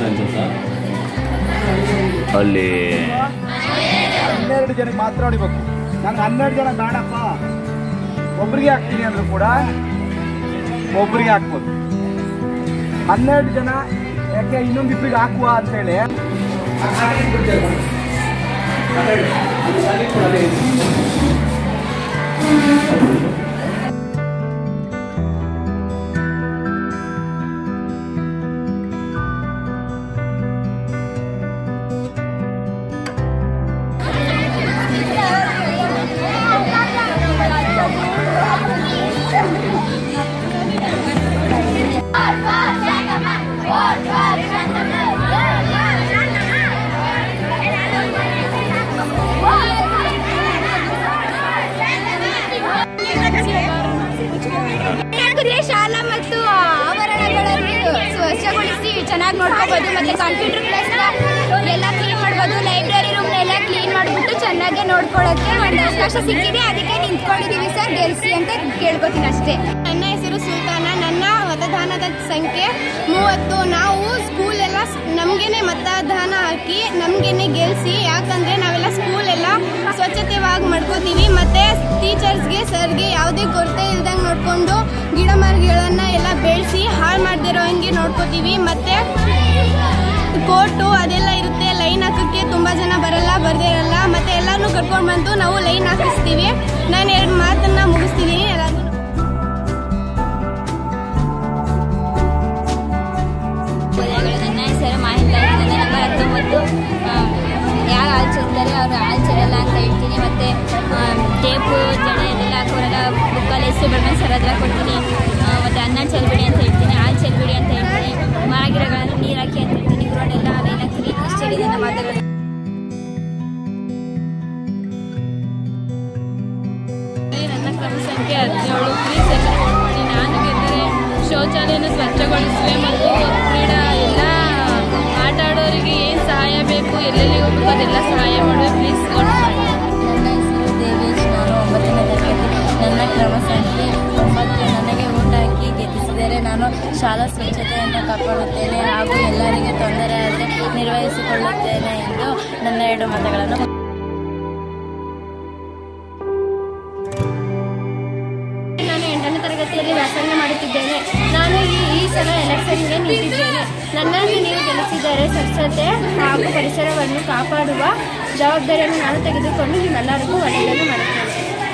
ಅನ್ಸುತ್ತಾ ಅಲ್ಲಿ ಹನ್ನೆರಡು ಜನಕ್ಕೆ ಮಾತ್ರ ಹೊಡಿಬೇಕು ನಂಗೆ ಹನ್ನೆರಡು ಜನ ಬೇಡಪ್ಪ ಒಬ್ರಿಗೆ ಹಾಕ್ತೀನಿ ಅಂದ್ರು ಕೂಡ ಒಬ್ರಿಗೆ ಹಾಕ್ಬೋದು ಹನ್ನೆರಡು ಜನ ಯಾಕೆ ಇನ್ನೊಂದು ಇಬ್ಬರಿಗೆ ಹಾಕುವ ಅಂತೇಳಿ ಯಾಕಂದ್ರೆ ಶಾಲಾ ಮತ್ತು ಆವರಣಗಳನ್ನು ಸ್ವಚ್ಛಗೊಳಿಸಿ ಚೆನ್ನಾಗಿ ನೋಡ್ಕೋಬಹುದು ಮತ್ತೆ ಕಂಪ್ಯೂಟರ್ ಕ್ಲಾಸ್ ಎಲ್ಲ ಕ್ಲೀನ್ ಮಾಡ್ಬೋದು ಲೈಬ್ರರಿ ರೂಮ್ ಎಲ್ಲ ಕ್ಲೀನ್ ಮಾಡ್ಬಿಟ್ಟು ಚೆನ್ನಾಗಿ ನೋಡ್ಕೊಳ್ಳೋಕೆ ಒಂದು ಅವಕಾಶ ಸಿಕ್ಕಿದೆ ಅದಕ್ಕೆ ನಿಂತ್ಕೊಂಡಿದೀವಿ ಸರ್ ಗೆಲ್ಸಿ ಅಂತ ಕೇಳ್ಕೊತೀನಿ ಅಷ್ಟೇ ನನ್ನ ಹೆಸರು ಸುಲ್ತಾನ ನನ್ನ ಮತದಾನದ ಸಂಖ್ಯೆ ಮೂವತ್ತು ನಾವು ಸ್ಕೂಲ್ ಎಲ್ಲ ನಮಗೇನೆ ಮತದಾನ ಹಾಕಿ ನಮಗೇನೆ ಗೆಲ್ಸಿ ಯಾಕಂದ್ರೆ ನಾವೆಲ್ಲ ಸ್ಕೂಲ್ ಎಲ್ಲ ಸ್ವಚ್ಛತೆವಾಗಿ ಮಾಡ್ಕೋತೀವಿ ಮತ್ತೆ ಟೀಚರ್ಸ್ಗೆ ಸರ್ಗೆ ಯಾವುದೇ ಕೊರತೆ ಇಲ್ದಂಗೆ ನೋಡ್ಕೊಂಡು ಗಿಡ ಮರಗಳನ್ನ ಎಲ್ಲ ಬೆಳೆಸಿ ಹಾಳು ಮಾಡದಿರೋ ಹಂಗೆ ನೋಡ್ಕೋತೀವಿ ಮತ್ತೆ ಕೋರ್ಟು ಅದೆಲ್ಲ ಇರುತ್ತೆ ಲೈನ್ ಹಾಕಕ್ಕೆ ತುಂಬಾ ಜನ ಬರಲ್ಲ ಬರ್ದೇ ಇರಲ್ಲ ಮತ್ತೆ ಎಲ್ಲಾನು ಕರ್ಕೊಂಡು ಬಂದು ನಾವು ಲೈನ್ ಹಾಕಿಸ್ತೀವಿ ನಾನು ಎರಡು ಮಾತನ್ನ ಮುಗಿಸ್ತಿದ್ದೀನಿ ಎಲ್ಲಾನು ನನ್ನ ಹೆಸರು ಮಾಹಿತಿ ನನ್ನ ನಂಬರ್ ಹತ್ತೊಂಬತ್ತು ಯಾರು ಹಾಲು ಚೆಲ್ತಾರೆ ಅವರು ಹಾಲು ಚೆಲ್ಲಲ್ಲ ಅಂತ ಹೇಳ್ತೀನಿ ಮತ್ತು ಟೇಪು ಜಡೆ ಅದೆಲ್ಲ ಹಾಕೋರೆಲ್ಲ ಬುಕ್ಕಲ್ಲಿ ಹೆಸರು ಬರ್ಕೊಂಡು ಸರ್ ಹತ್ರ ಕೊಡ್ತೀನಿ ಮತ್ತು ಅನ್ನ ಚೆಲ್ಬಿಡಿ ಅಂತ ಹೇಳ್ತೀನಿ ಹಾಲು ಚೆಲ್ಬಿಡಿ ಅಂತ ಹೇಳ್ತೀನಿ ಮರ ಗಿಡಗಳನ್ನು ನೀರು ಹಾಕಿ ಅಂತ ಹೇಳ್ತೀನಿ ಗ್ರೌಂಡ್ ಎಲ್ಲ ಲೈನ್ ಹಾಕ್ತೀನಿ ಇಷ್ಟು ಹೇಳಿದೆ ನಮ್ಮ ಮಾತುಗಳು ನನ್ನ ಕ್ರಮ ಸಂಖ್ಯೆ ಹದಿನೇಳು ಪ್ಲೀಸ್ ಎಲ್ಲ vote ಮಾಡಿ ನಾನು ಗೆದ್ದರೆ ಶೌಚಾಲಯನ ಸ್ವಚ್ಛಗೊಳಿಸುವೆ ಮತ್ತು ಕ್ರೀಡಾ ಎಲ್ಲ ಆಟ ಆಡೋರಿಗೆ ಏನು ಸಹಾಯ ಬೇಕು ಎಲ್ಲೆಲ್ಲಿ ಹೋಗ್ಬೇಕು ಅದೆಲ್ಲ ಸಹಾಯ ಮಾಡುವೆ ಪ್ಲೀಸ್ vote ಮಾಡಿ ನನ್ನ ಹೆಸರು ದೇವೇಶ್ ನಾನು ಒಂಬತ್ತನೇ ತರಗತಿ ನನ್ನ ಕ್ರಮ ಸಂಖ್ಯೆ ಒಂಬತ್ತು ನನಗೆ ಊಟ ಹಾಕಿ ಗೆದ್ದಿಸಿದರೆ ನಾನು ಶಾಲಾ ಸ್ವಚ್ಛತೆಯನ್ನು ಕಾಪಾಡುತ್ತೇನೆ ಹಾಗೂ ಎಲ್ಲರಿಗೆ ತೊಂದರೆ ಆದರೆ ನಿರ್ವಹಿಸಿಕೊಳ್ಳುತ್ತೇನೆ ಎಂದು ನನ್ನ ಎರಡು ಮತಗಳನ್ನು ನಾನು ಎಂಟನೇ ತರಗತಿಯಲ್ಲಿ ವ್ಯಾಸಂಗ ಮಾಡುತ್ತಿದ್ದೇನೆ ನಾನು ಈ ಈ ಸಲ ಎಲೆಕ್ಷನ್ಗೆ ನಿಂತಿದ್ದೇನೆ ನನ್ನನ್ನು ನೀವು ಗೆಲ್ಲಿಸಿದರೆ ಸ್ವಚ್ಛತೆ ಹಾಗೂ ಪರಿಸರವನ್ನು ಕಾಪಾಡುವ ಜವಾಬ್ದಾರಿಯನ್ನು ನಾನು ತೆಗೆದುಕೊಂಡು ನಿಮ್ಮೆಲ್ಲರಿಗೂ ಒಳ್ಳೆಯದನ್ನು ಮಾಡುತ್ತೇನೆ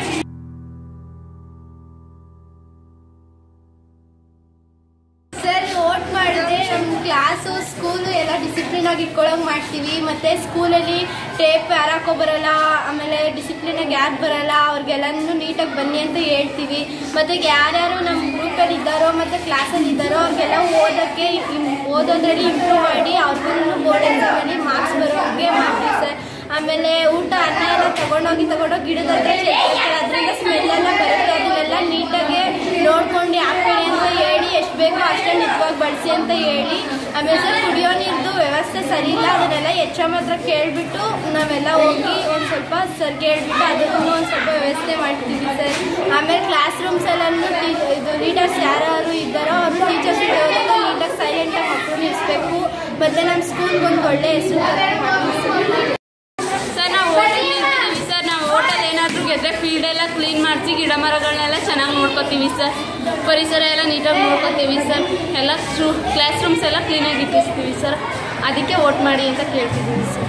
ಸರ್ ವೋಟ್ ಮಾಡಿದ್ರೆ ನಮ್ಮ ಕ್ಲಾಸು ಸ್ಕೂಲು ಎಲ್ಲ ಡಿಸಿಪ್ಲಿನ್ ಆಗಿ ಇಟ್ಕೊಳ್ಳೋಕೆ ಮಾಡ್ತೀವಿ ಮತ್ತೆ ಸ್ಕೂಲಲ್ಲಿ ಟೇಪ್ ಯಾರು ಹಾಕೋ ಬರಲ್ಲ ಆಮೇಲೆ ಡಿಸಿಪ್ಲಿನ್ ಆಗಿ ಯಾರು ಬರಲ್ಲ ಅವ್ರಿಗೆಲ್ಲನೂ ನೀಟಾಗಿ ಬನ್ನಿ ಅಂತ ಹೇಳ್ತೀವಿ ಮತ್ತೆ ಯಾರ್ಯಾರು ನಮ್ಮ ಗ್ರೂಪಲ್ಲಿ ಇದ್ದಾರೋ ಮತ್ತೆ ಕ್ಲಾಸಲ್ಲಿ ಇದ್ದಾರೋ ಅವ್ರಿಗೆಲ್ಲ ಓದೋಕ್ಕೆ ಇಮ್- ಓದೋದ್ರಲ್ಲಿ ಇಂಪ್ರೂವ್ ಮಾಡಿ ಅವ್ರಿಗೂ ಬೋರ್ಡ್ ಎಕ್ಸಾಮಲ್ಲಿ ಮಾರ್ಕ್ಸ್ ಬರೋ ಹಾಗೆ ಮಾಡ್ತೀವಿ ಸರ್ ಆಮೇಲೆ ಊಟ ಅನ್ನ ಎಲ್ಲ ತಗೊಂಡೋಗಿ ತಗೊಂಡೋಗಿ ಗಿಡದ ಹತ್ರ ಚೆಲ್ತಾರೆ ಅದರಿಂದ ಸ್ಮೆಲ್ ಎಲ್ಲ ಬರುತ್ತೆ ಅದನ್ನೆಲ್ಲ ನೀಟಾಗಿ ನೋಡ್ಕೊಂಡು ಹಾಕ್ಬೇಡಿ ಅಂತ ಹೇಳಿ ಎಷ್ಟು ಬೇಕೋ ಅಷ್ಟೇ ನಿಜವಾಗಿ ಬಳಸಿ ಅಂತ ಹೇಳಿ ಆಮೇಲೆ ಸರ್ ಕುಡಿಯೋ ನೀರ್ದು ವ್ಯವಸ್ಥೆ ಸರಿ ಇಲ್ಲ ಅದನ್ನೆಲ್ಲ ಎಚ್ ಎಮ್ ಹತ್ರ ಕೇಳಿಬಿಟ್ಟು ನಾವೆಲ್ಲ ಹೋಗಿ ಒಂದು ಸ್ವಲ್ಪ ಸರ್ಗೆ ಹೇಳ್ಬಿಟ್ಟು ಅದಕ್ಕೂ ಒಂದು ಸ್ವಲ್ಪ ವ್ಯವಸ್ಥೆ ಮಾಡ್ತೀವಿ ಸರ್ ಆಮೇಲೆ ಕ್ಲಾಸ್ ರೂಮ್ಸ್ ಎಲ್ಲನೂ ಟೀ- ಇದು ಲೀಡರ್ಸ್ ಯಾರು ಇದ್ದಾರೋ ಅವರು ಟೀಚರ್ಸ್ ಹೋದಾಗ ನೀಟಾಗಿ ಸೈಲೆಂಟಾಗಿ ಮಕ್ಕಳು ನಿಲ್ಲಿಸ್ಬೇಕು ಮತ್ತು ನಮ್ಮ ಸ್ಕೂಲ್ಗೆ ಒಂದು ಒಳ್ಳೆ ಹೆಸರು ತರಕ್ಕೆ ಮಾಡ್ತೀವಿ ಸರ್ ಸರ್ ನಾವು ಓಟಲ್ಲಿ ಇರ್ತೀವಿ ಸರ್ ನಾವು ಓಟಲ್ಲಿ ಏನಾದರೂ ಗೆದ್ದರೆ ಫೀಲ್ಡ್ ಎಲ್ಲ ಕ್ಲೀನ್ ಮಾಡಿಸಿ ಗಿಡ ಮರಗಳನ್ನೆಲ್ಲ ಚೆನ್ನಾಗಿ ನೋಡ್ಕೋತೀವಿ ಸರ್ ಪರಿಸರ ಎಲ್ಲ ನೀಟಾಗಿ ನೋಡ್ಕೋತೀವಿ ಸರ್ ಎಲ್ಲ ಕ್ಲಾಸ್ ರೂಮ್ಸ್ ಎಲ್ಲ ಕ್ಲೀನಾಗಿ ಇಟ್ಟಿಸ್ತೀವಿ ಸರ್ ಅದಕ್ಕೆ ವೋಟ್ ಮಾಡಿ ಅಂತ ಕೇಳ್ತಿದ್ದೀವಿ ಸರ್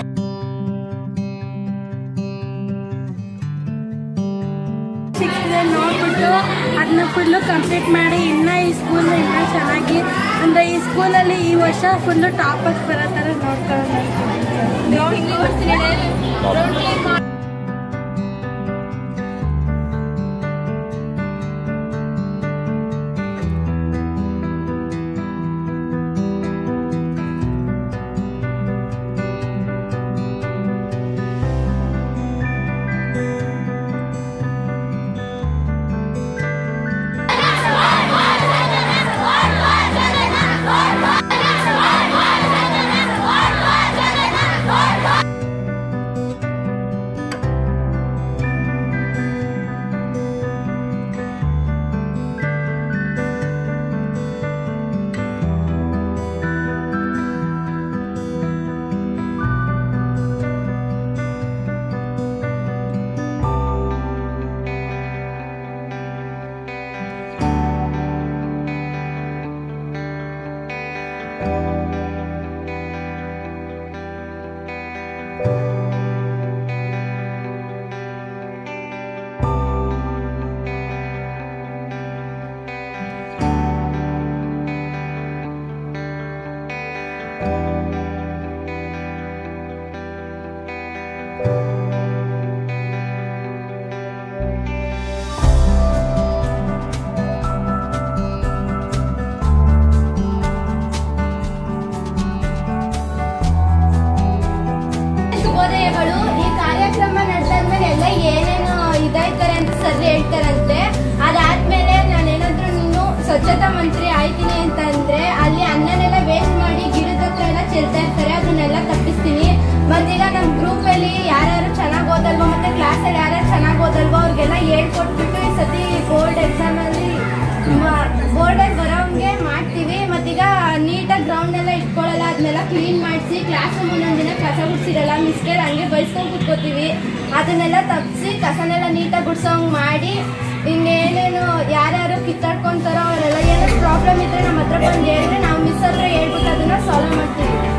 ಸಿಕ್ಕಿದೆ ನೋಡ್ಬಿಟ್ಟು ಅದನ್ನ ಫುಲ್ಲು ಕಂಪ್ಲೀಟ್ ಮಾಡಿ ಇನ್ನೂ ಈ ಸ್ಕೂಲ್ ಇನ್ನೂ ಚೆನ್ನಾಗಿ ಅಂದರೆ ಈ ಸ್ಕೂಲಲ್ಲಿ ಈ ವರ್ಷ ಫುಲ್ಲು ಟಾಪರ್ಸ್ ಬರೋ ಥರ ನೋಡ್ಕೊಳ್ಳೋಣ ಸರ್ ಹೇಳ್ತಾರಂತೆ ಅದಾದ್ಮೇಲೆ ನಾನೇನಾದ್ರೂ ನೀನು ಸ್ವಚ್ಛತಾ ಮಂತ್ರಿ ಆಯ್ತೀನಿ ಅಂತ ಅಂದ್ರೆ ಅಲ್ಲಿ ಅನ್ನನೆಲ್ಲ ವೇಸ್ಟ್ ಮಾಡಿ ಗಿಡದ ಹತ್ರ ಎಲ್ಲ ಚೆಲ್ತಾ ಇರ್ತಾರೆ ಅದನ್ನೆಲ್ಲ ತಪ್ಪಿಸ್ತೀನಿ ಮತ್ತೀಗ ನಮ್ಮ ಗ್ರೂಪಲ್ಲಿ ಯಾರ್ಯಾರು ಚೆನ್ನಾಗಿ ಓದಲ್ವೋ ಮತ್ತೆ ಕ್ಲಾಸಲ್ಲಿ ಯಾರ್ಯಾರು ಚೆನ್ನಾಗಿ ಓದಲ್ವೋ ಅವ್ರಿಗೆಲ್ಲ ಹೇಳ್ಕೊಟ್ಬಿಟ್ಟು ಈ ಸತಿ ಬೋರ್ಡ್ ಎಕ್ಸಾಮಲ್ಲಿ ಬೋರ್ಡಲ್ಲಿ ಬರೋಂಗೆ ಮಾಡ್ತೀವಿ ಮತ್ತೀಗ ನೀಟಾಗಿ ಗ್ರೌಂಡ್ ಎಲ್ಲ ಇಟ್ಕೊಳ್ಳಲ್ಲ ಅದನ್ನೆಲ್ಲ ಕ್ಲೀನ್ ಮಾಡಿಸಿ ಕ್ಲಾಸ್ ರೂಮ್ ಒಂದೊಂದು ದಿನ ಕಸ ಗುಡ್ಸಿರಲ್ಲ ಮಿಸ್ಟೇರ್ ಹಂಗೆ ಬೈಸ್ಕೊಂಡು ಕೂತ್ಕೋತೀವಿ ಅದನ್ನೆಲ್ಲ ತಪ್ಪಿಸಿ ಕಸನೆಲ್ಲ ನೀಟಾಗಿ ಗುಡ್ಸೋಂಗೆ ಮಾಡಿ ಇನ್ನೇನೇನು ಯಾರ್ಯಾರು ಕಿತ್ತಾಡ್ಕೊಂತಾರೋ ಅವರೆಲ್ಲ ಏನೋ ಪ್ರಾಬ್ಲಮ್ ಇದ್ರೆ ನಮ್ಮ ಹತ್ರ ಬಂದು ಹೇಳಿದ್ರೆ ನಾವು ಮಿಸ್ ಹತ್ರ ಹೇಳ್ಬಿಟ್ಟು ಅದನ್ನ ಸಾಲ್ವ್ ಮಾಡ್ತೀವಿ